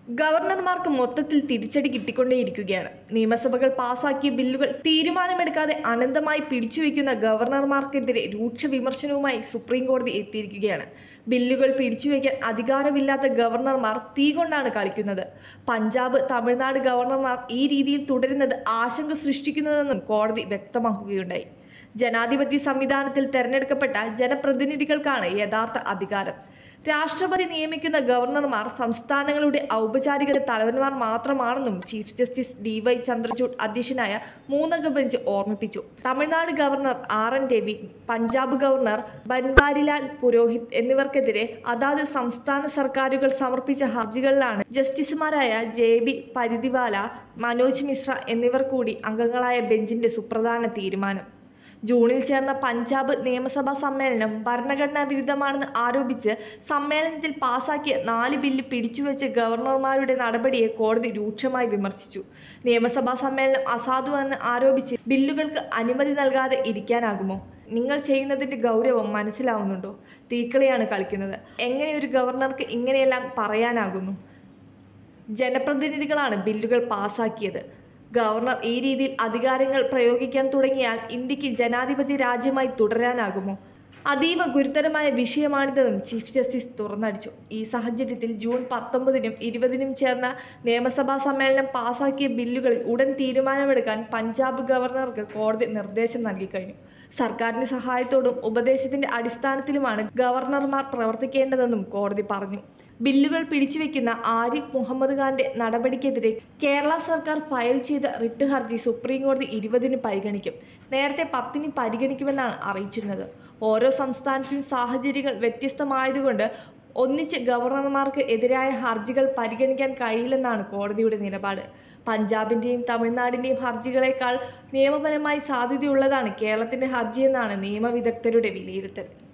ഗവർണർമാർക്ക് മൊത്തത്തിൽ തിരിച്ചടി കിട്ടിക്കൊണ്ടേയിരിക്കുകയാണ് നിയമസഭകൾ പാസാക്കിയ ബില്ലുകൾ തീരുമാനമെടുക്കാതെ അനന്തമായി പിടിച്ചുവെക്കുന്ന ഗവർണർമാർക്കെതിരെ രൂക്ഷ വിമർശനവുമായി സുപ്രീം കോടതി എത്തിയിരിക്കുകയാണ് ബില്ലുകൾ പിടിച്ചുവെക്കാൻ അധികാരമില്ലാത്ത ഗവർണർമാർ തീ കൊണ്ടാണ് കളിക്കുന്നത് പഞ്ചാബ് തമിഴ്നാട് ഗവർണർമാർ ഈ രീതിയിൽ തുടരുന്നത് ആശങ്ക സൃഷ്ടിക്കുന്നതെന്നും കോടതി വ്യക്തമാക്കുകയുണ്ടായി ജനാധിപത്യ സംവിധാനത്തിൽ തെരഞ്ഞെടുക്കപ്പെട്ട ജനപ്രതിനിധികൾക്കാണ് യഥാർത്ഥ അധികാരം രാഷ്ട്രപതി നിയമിക്കുന്ന ഗവർണർമാർ സംസ്ഥാനങ്ങളുടെ ഔപചാരിക തലവന്മാർ മാത്രമാണെന്നും chief justice D Y Chandrachud അധ്യക്ഷനായ മൂന്നംഗ ബെഞ്ച് ഓർമ്മിപ്പിച്ചു Tamil Nadu governor R N Ravi Punjab governor Banwarilal Purohit എന്നിവർക്കെതിരെ അതാത് സംസ്ഥാന സർക്കാരുകൾ സമർപ്പിച്ച ഹർജികളിലാണ് ജസ്റ്റിസുമാരായ ജെ ബി പരിധിവാല മനോജ് മിശ്ര എന്നിവർ കൂടി അംഗങ്ങളായ ബെഞ്ചിന്റെ സുപ്രധാന തീരുമാനം ജൂണിൽ ചേർന്ന പഞ്ചാബ് നിയമസഭാ സമ്മേളനം ഭരണഘടനാ വിരുദ്ധമാണെന്ന് ആരോപിച്ച് സമ്മേളനത്തിൽ പാസാക്കിയ നാല് ബില്ല് പിടിച്ചുവെച്ച് ഗവർണർമാരുടെ നടപടിയെ കോടതി രൂക്ഷമായി വിമർശിച്ചു നിയമസഭാ സമ്മേളനം അസാധുവെന്ന് ആരോപിച്ച് ബില്ലുകൾക്ക് അനുമതി നൽകാതെ ഇരിക്കാനാകുമോ നിങ്ങൾ ചെയ്യുന്നതിൻ്റെ ഗൗരവം മനസ്സിലാവുന്നുണ്ടോ തീക്കളിയാണ് കളിക്കുന്നത് എങ്ങനെ ഒരു ഗവർണർക്ക് ഇങ്ങനെയെല്ലാം പറയാനാകുന്നു ജനപ്രതിനിധികളാണ് ബില്ലുകൾ പാസാക്കിയത് ഗവർണർ ഈ രീതിയിൽ അധികാരങ്ങൾ പ്രയോഗിക്കാൻ തുടങ്ങിയാൽ ഇന്ത്യക്ക് ജനാധിപത്യ രാജ്യമായി തുടരാനാകുമോ അതീവ ഗുരുതരമായ വിഷയമാണിതെന്നും ചീഫ് ജസ്റ്റിസ് തുറന്നടിച്ചു ഈ സാഹചര്യത്തിൽ ജൂൺ പത്തൊമ്പതിനും ഇരുപതിനും ചേർന്ന നിയമസഭാ സമ്മേളനം പാസാക്കിയ ബില്ലുകളിൽ ഉടൻ തീരുമാനമെടുക്കാൻ പഞ്ചാബ് ഗവർണർക്ക് കോടതി നിർദ്ദേശം നൽകിക്കഴിഞ്ഞു സർക്കാരിന്റെ സഹായത്തോടും ഉപദേശത്തിന്റെ അടിസ്ഥാനത്തിലുമാണ് ഗവർണർമാർ പ്രവർത്തിക്കേണ്ടതെന്നും കോടതി പറഞ്ഞു ബില്ലുകൾ പിടിച്ചുവെക്കുന്ന ആരിഫ് മുഹമ്മദ് ഖാന്റെ നടപടിക്കെതിരെ കേരള സർക്കാർ ഫയൽ ചെയ്ത റിട്ട് ഹർജി സുപ്രീം കോടതി ഇരുപതിന് പരിഗണിക്കും നേരത്തെ പത്തിന് പരിഗണിക്കുമെന്നാണ് അറിയിച്ചിരുന്നത് ഓരോ സംസ്ഥാനത്തിനും സാഹചര്യങ്ങൾ വ്യത്യസ്തമായതുകൊണ്ട് ഒന്നിച്ച് ഗവർണർമാർക്ക് എതിരായ ഹർജികൾ പരിഗണിക്കാൻ കഴിയില്ലെന്നാണ് കോടതിയുടെ നിലപാട് പഞ്ചാബിന്റെയും തമിഴ്നാടിന്റെയും ഹർജികളെക്കാൾ നിയമപരമായി സാധ്യതയുള്ളതാണ് കേരളത്തിന്റെ ഹർജിയെന്നാണ് നിയമവിദഗ്ധരുടെ വിലയിരുത്തൽ